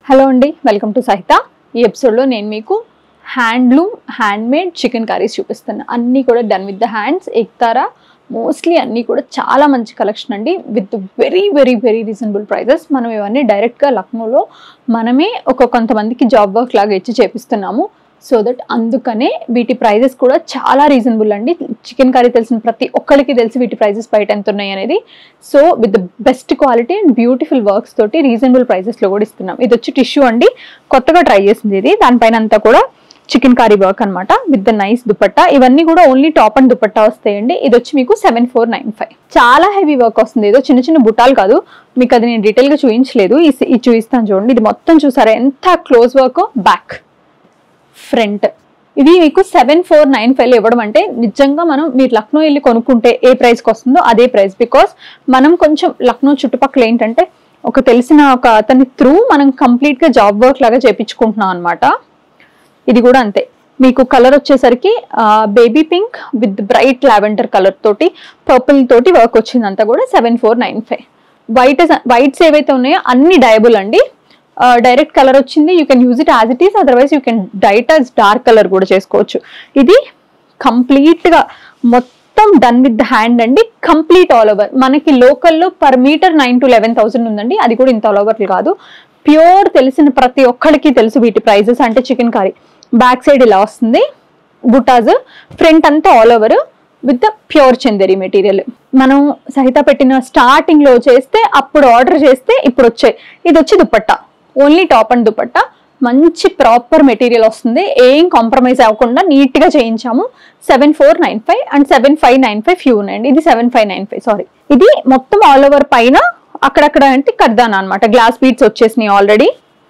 hello అండి welcome to సహిత ఈ ఎపిసోడ్లో నేను మీకు హ్యాండ్లూమ్ హ్యాండ్మేడ్ చికెన్ కర్రీస్ చూపిస్తాను అన్నీ కూడా డన్ విత్ ద హ్యాండ్స్ ఎక్తారా మోస్ట్లీ అన్నీ కూడా చాలా మంచి కలెక్షన్ అండి with very very very reasonable prices మనం ఇవన్నీ డైరెక్ట్గా లక్నోలో మనమే ఒక కొంతమందికి జాబ్ వర్క్ లాగా ఇచ్చి చేపిస్తున్నాము సో దట్ అందుకనే వీటి ప్రైజెస్ కూడా చాలా రీజనబుల్ అండి చికెన్ కర్రీ తెలిసిన ప్రతి ఒక్కరికి తెలిసి వీటి ప్రైజెస్ బయట ఎంత ఉన్నాయి అనేది so with the best quality and beautiful works తోటి రీజనబుల్ ప్రైజెస్లో కూడా ఇస్తున్నాం ఇది వచ్చి టిష్యూ అండి కొత్తగా ట్రై చేసింది ఇది దానిపైన అంతా కూడా చికెన్ కర్రీ వర్క్ అనమాట విత్ ద నైస్ దుపట్టా ఇవన్నీ కూడా ఓన్లీ టాప్ అండ్ దుపట్టా వస్తాయండి ఇది వచ్చి మీకు సెవెన్ ఫోర్ నైన్ ఫైవ్ చాలా హెవీ వర్క్ వస్తుంది ఏదో చిన్న చిన్న బుట్టాలు కాదు మీకు అది నేను డీటెయిల్ గా చూపించలేదు ఈ- ఇది చూపిస్తాను చూడండి ఇది మొత్తం చూసారా ఎంత క్లోజ్ వర్క్ బ్యాక్ ఫ్రంట్ ఇది మీకు సెవెన్ ఫోర్ నైన్ ఫైవ్ ఇవ్వడం అంటే నిజంగా మనం మీరు లక్నో వెళ్ళి కొనుక్కుంటే ఏ ప్రైస్కి వస్తుందో అదే ప్రైస్ బికాస్ మనం కొంచెం లక్నో చుట్టుపక్కల ఏంటంటే ఒక తెలిసిన ఒక అతని త్రూ మనం కంప్లీట్గా జాబ్ వర్క్ లాగా చేపించుకుంటున్నాం అనమాట ఇది కూడా అంతే మీకు కలర్ వచ్చేసరికి baby pink with bright lavender colour తోటి పర్పుల్ తోటి వర్క్ వచ్చింది అంతా కూడా seven four nine five white whites ఏవైతే ఉన్నాయో అన్ని డయబుల్ అండి డైరెక్ట్ కలర్ వచ్చింది you can use it as it is otherwise you can dye it as dark colour కూడా చేసుకోవచ్చు ఇది కంప్లీట్ గా మొత్తం డన్ విత్ ద హ్యాండ్ అండి కంప్లీట్ ఆల్ ఓవర్ మనకి లోకల్లో per metre nine to eleven thousand ఉందండి అది కూడా ఇంత ఆల్ ఓవర్ కాదు ప్యూర్ తెలిసిన ప్రతి ఒక్కరికి తెలుసు వీటి ప్రైజెస్ అంటే చికెన్ కర్రీ బ్యాక్ సైడ్ ఇలా వస్తుంది బుటాజ్ ఫ్రంట్ అంతా all over with the pure Chanderi material మనం సహిత పెట్టిన స్టార్టింగ్ లో చేస్తే అప్పుడు ఆర్డర్ చేస్తే ఇప్పుడు వచ్చాయి ఇది వచ్చి dupatta only top and dupatta మంచి ప్రాపర్ మెటీరియల్ వస్తుంది ఏం కాంప్రమైజ్ అవ్వకుండా నీట్ గా చేయించాము seven four nine five and seven five nine five few ఉన్నాయండి ఇది seven five nine five sorry ఇది మొత్తం ఆల్ ఓవర్ పైన అక్కడక్కడ అంటే కర్దానా అనమాట గ్లాస్ బీట్స్ వచ్చేసినాయి ఆల్రెడీ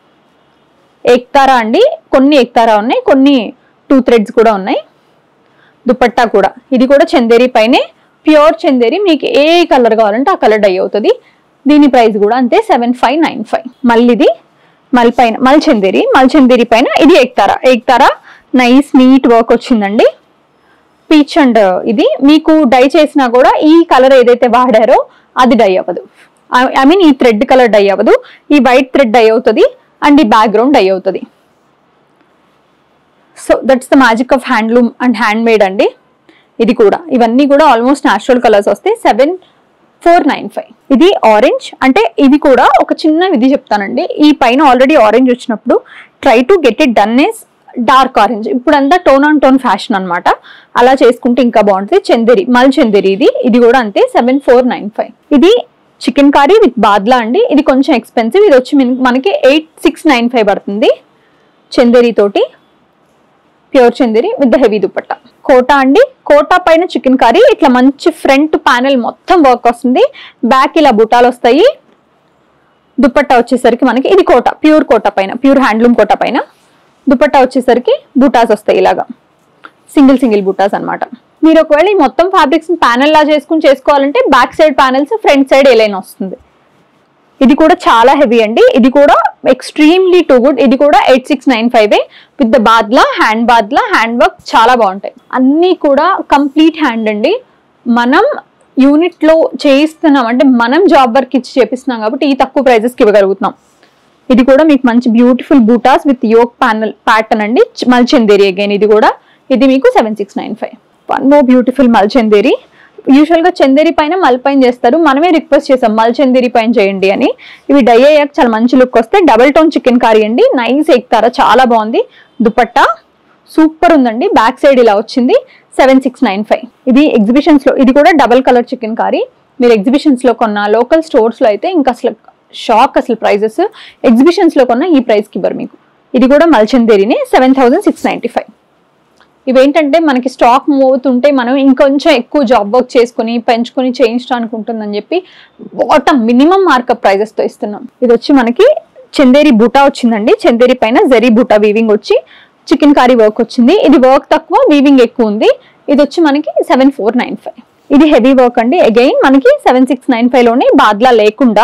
ఎక్తారా అండి కొన్ని ఎక్తారా ఉన్నాయి కొన్ని టూ థ్రెడ్స్ కూడా ఉన్నాయి దుపట్టా కూడా ఇది కూడా చందేరి పైనే ప్యూర్ చందేరి మీకు ఏ కలర్ కావాలంటే ఆ కలర్ డై అవుతుంది దీని ప్రైస్ కూడా అంతే సెవెన్ ఫైవ్ నైన్ ఫైవ్ మళ్ళీ ఇది మల్ పైన మల్ చందేరి మల్ చందేరి పైన ఇది ఎక్తారా ఎక్తారా నైస్ నీట్ వర్క్ వచ్చిందండి పీచ్ అండ్ ఇది మీకు డై చేసినా కూడా ఈ కలర్ ఏదైతే వాడారో అది డై అవ్వదు ఐ మీన్ ఈ థ్రెడ్ కలర్ డై అవ్వదు ఈ వైట్ థ్రెడ్ డై అవుతుంది అండ్ ఈ బ్యాక్గ్రౌండ్ డై అవుతుంది so that's the magic of handloom and handmade అండి ఇది కూడా ఇవన్నీ కూడా ఆల్మోస్ట్ న్యాచురల్ కలర్స్ వస్తాయి సెవెన్ ఫోర్ నైన్ ఫైవ్ ఇది ఆరెంజ్ అంటే ఇది కూడా ఒక చిన్న ఇది చెప్తానండి ఈ పైన ఆల్రెడీ ఆరెంజ్ వచ్చినప్పుడు try to get it done is dark orange ఇప్పుడు అంతా టోన్ ఆన్ టోన్ ఫ్యాషన్ అన్నమాట అలా చేసుకుంటే ఇంకా బాగుంటుంది చందేరి మల్ చందేరి ఇది ఇది కూడా అంతే సెవెన్ ఫోర్ నైన్ ఫైవ్ ఇది చికెన్ కర్రీ విత్ బాద్లా అండి ఇది కొంచెం ఎక్స్పెన్సివ్ ఇది వచ్చి మన- మనకి ఎయిట్ సిక్స్ నైన్ ఫైవ్ పడుతుంది చందేరి తోటి pure Chanderi with the heavy dupatta kota అండి కోటా పైన చికెన్ కర్రీ ఇట్లా మంచి ఫ్రంట్ ప్యానెల్ మొత్తం వర్క్ వస్తుంది బ్యాక్ ఇలా బుటాలు వస్తాయి దుపట్టా వచ్చేసరికి మనకి ఇది కోట ప్యూర్ కోట పైన ప్యూర్ హ్యాండ్లూమ్ కోట పైన దుపట్టా వచ్చేసరికి బుటాస్ వస్తాయి ఇలాగా సింగిల్ సింగిల్ బుటాస్ అన్నమాట మీరు ఒకవేళ ఈ మొత్తం ఫ్యాబ్రిక్స్ ప్యానెల్ లా చేసుకుని చేసుకోవాలంటే back side panels front side a line వస్తుంది ఇది కూడా చాలా హెవీ అండి ఇది కూడా ఎక్స్ట్రీమ్లీ టూ గుడ్ ఇది కూడా eight six nine five with the badla hand badla hand work చాలా బాగుంటాయి అన్నీ కూడా కంప్లీట్ హ్యాండ్ అండి మనం యూనిట్ లో చేయిస్తున్నాం అంటే మనం జాబ్ వర్క్ ఇచ్చి చేపిస్తున్నాం కాబట్టి ఈ తక్కువ ప్రైజెస్ కి ఇవ్వగలుగుతున్నాం ఇది కూడా మీకు మంచి బ్యూటిఫుల్ బూటాస్ విత్ యోక్ ప్యానల్ ప్యాటర్న్ అండి చ- మల్చందేరి అగైన్ ఇది కూడా ఇది మీకు seven six nine five one more beautiful Mulchanderi usual గా చందేరి పైన మల్ పైన చేస్తారు మనమే రిక్వెస్ట్ చేసాం మల్ చందేరి పైన చేయండి అని ఇవి డై అయ్యాక చాలా మంచి లుక్ వస్తే డబల్ టోన్ చికెన్ కర్రీ అండి నైస్ ఎక్కుతారా చాలా బాగుంది దుపట్టా సూపర్ ఉందండి బ్యాక్ సైడ్ ఇలా వచ్చింది సెవెన్ సిక్స్ నైన్ ఫైవ్ ఇది ఎగ్జిబిషన్స్ లో ఇది కూడా డబల్ కలర్ చికెన్ కర్రీ మీరు ఎగ్జిబిషన్స్ లో కొన్న లోకల్ స్టోర్స్ లో అయితే ఇంకా అసలు షాక్ అసలు ప్రైజెస్ ఎగ్జిబిషన్స్ లో కొన్న ఈ ప్రైస్ కి ఇవ్వరు మీకు ఇది కూడా మల్చందేరిని seven thousand six ninety five ఇవేంటంటే మనకి స్టాక్ మూవ్ అవుతుంటే మనం ఇంకొంచెం ఎక్కువ జాబ్ వర్క్ చేసుకుని పెంచుకుని చేయించడానికి ఉంటుందని చెప్పి బాటమ్ మినిమం మార్కప్ ప్రైజెస్ తో ఇస్తున్నాం ఇది వచ్చి మనకి చందేరి బూటా వచ్చిందండి చందేరి పైన జరీ బూటా వీవింగ్ వచ్చి చికెన్ కర్రీ వర్క్ వచ్చింది ఇది వర్క్ తక్కువ వీవింగ్ ఎక్కువ ఉంది ఇది వచ్చి మనకి సెవెన్ ఫోర్ నైన్ ఫైవ్ ఇది హెవీ వర్క్ అండి అగైన్ మనకి సెవెన్ సిక్స్ నైన్ ఫైవ్ లోనే బాద్లా లేకుండా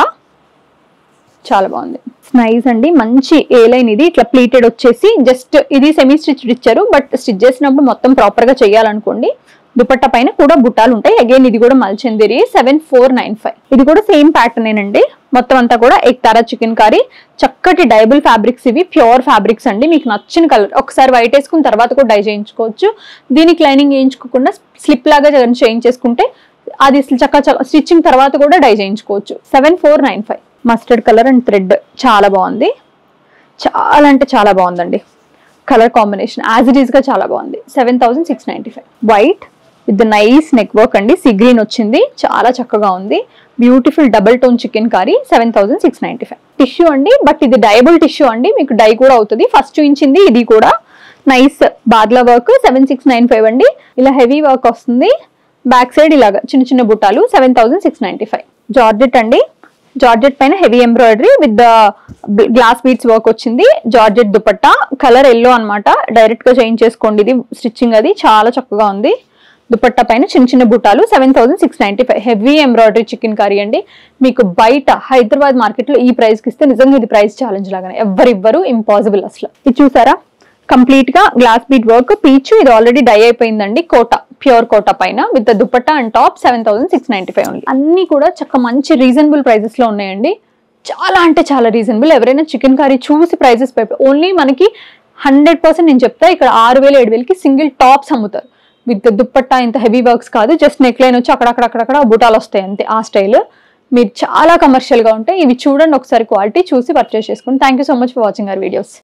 చాలా బాగుంది నైస్ అండి మంచి ఏ లైన్ ఇది ఇట్లా ప్లీటెడ్ వచ్చేసి జస్ట్ ఇది సెమీ స్టిచ్ ఇచ్చారు బట్ స్టిచ్ చేసినప్పుడు మొత్తం ప్రాపర్ గా చేయాలనుకోండి దుపట్టా పైన కూడా బుట్టాలు ఉంటాయి అగైన్ ఇది కూడా మల్చందిరి సెవెన్ ఫోర్ నైన్ ఫైవ్ ఇది కూడా సేమ్ ప్యాటర్న్ ఏనండి మొత్తం అంతా కూడా ఎక్తారా చికెన్ కర్రీ చక్కటి డైబుల్ ఫ్యాబ్రిక్స్ ఇవి ప్యూర్ ఫ్యాబ్రిక్స్ అండి మీకు నచ్చిన కలర్ ఒకసారి వైట్ వేసుకున్న తర్వాత కూడా డై చేయించుకోవచ్చు దీనికి లైనింగ్ వేయించుకోకుండా స్లిప్ లాగా జగన్ చేయించేసుకుంటే అది చక్క స్టిచ్చింగ్ తర్వాత కూడా డై చేయించుకోవచ్చు seven four nine five mustard colour and thread చాలా బాగుంది చాలా అంటే చాలా బాగుందండి colour combination as it is గా చాలా బాగుంది seven thousand six ninety five white with nice neck work అండి సి గ్రీన్ వచ్చింది చాలా చక్కగా ఉంది beautiful double tone chikankari seven thousand six ninety five tissue అండి బట్ ఇది డైబుల్ టిష్యూ అండి మీకు డై కూడా అవుతుంది ఫస్ట్ చూపించింది ఇది కూడా నైస్ బాద్లా work seven six nine five అండి ఇలా హెవీ వర్క్ వస్తుంది బ్యాక్ సైడ్ ఇలాగా చిన్న చిన్న బుట్టాలు seven thousand six ninety five georgette అండి జార్జెట్ పైన heavy embroidery with the glass beads work వచ్చింది జార్జెట్ దుపట్టా కలర్ ఎల్లో అన్నమాట డైరెక్ట్ గా చేయించేసుకోండి ఇది స్టిచ్చింగ్ అది చాలా చక్కగా ఉంది దుపట్టా పైన చిన్న చిన్న బుట్టాలు seven thousand six ninety five heavy embroidery chikankari అండి మీకు బయట హైదరాబాద్ మార్కెట్ లో ఈ ప్రైస్ కి ఇస్తే నిజంగా ఇది ప్రైస్ ఛాలెంజ్ లాగానే ఎవరు ఇవ్వరు ఇంపాసిబుల్ అసలు ఇది చూసారా కంప్లీట్ గా గ్లాస్ బీట్ వర్క్ పీచ్ ఇది ఆల్రెడీ డై అయిపోయిందండి కోట ప్యూర్ కోట పైన with the dupatta and top seven thousand six ninety five only అన్ని కూడా చక్క మంచి రీజనబుల్ ప్రైజెస్ లో ఉన్నాయండి చాలా అంటే చాలా రీజనబుల్ ఎవరైనా చికెన్ కర్రీ చూసి ప్రైజెస్ ఓన్లీ మనకి హండ్రెడ్ పర్సెంట్ నేను చెప్తా ఇక్కడ ఆరు వేలు ఏడు వేలకి సింగిల్ టాప్స్ అమ్ముతారు విత్ దుప్పట్టా ఇంత హెవీ వర్క్స్ కాదు జస్ట్ నెక్ లైన్ వచ్చి అక్కడక్కడ అక్కడక్కడ బుటాలు వస్తాయి అంతే ఆ స్టైల్ మీరు చాలా కమర్షియల్ గా ఉంటాయి ఇవి చూడండి ఒకసారి క్వాలిటీ చూసి పర్చేస్ చేసుకోండి thank you so much for watching our videos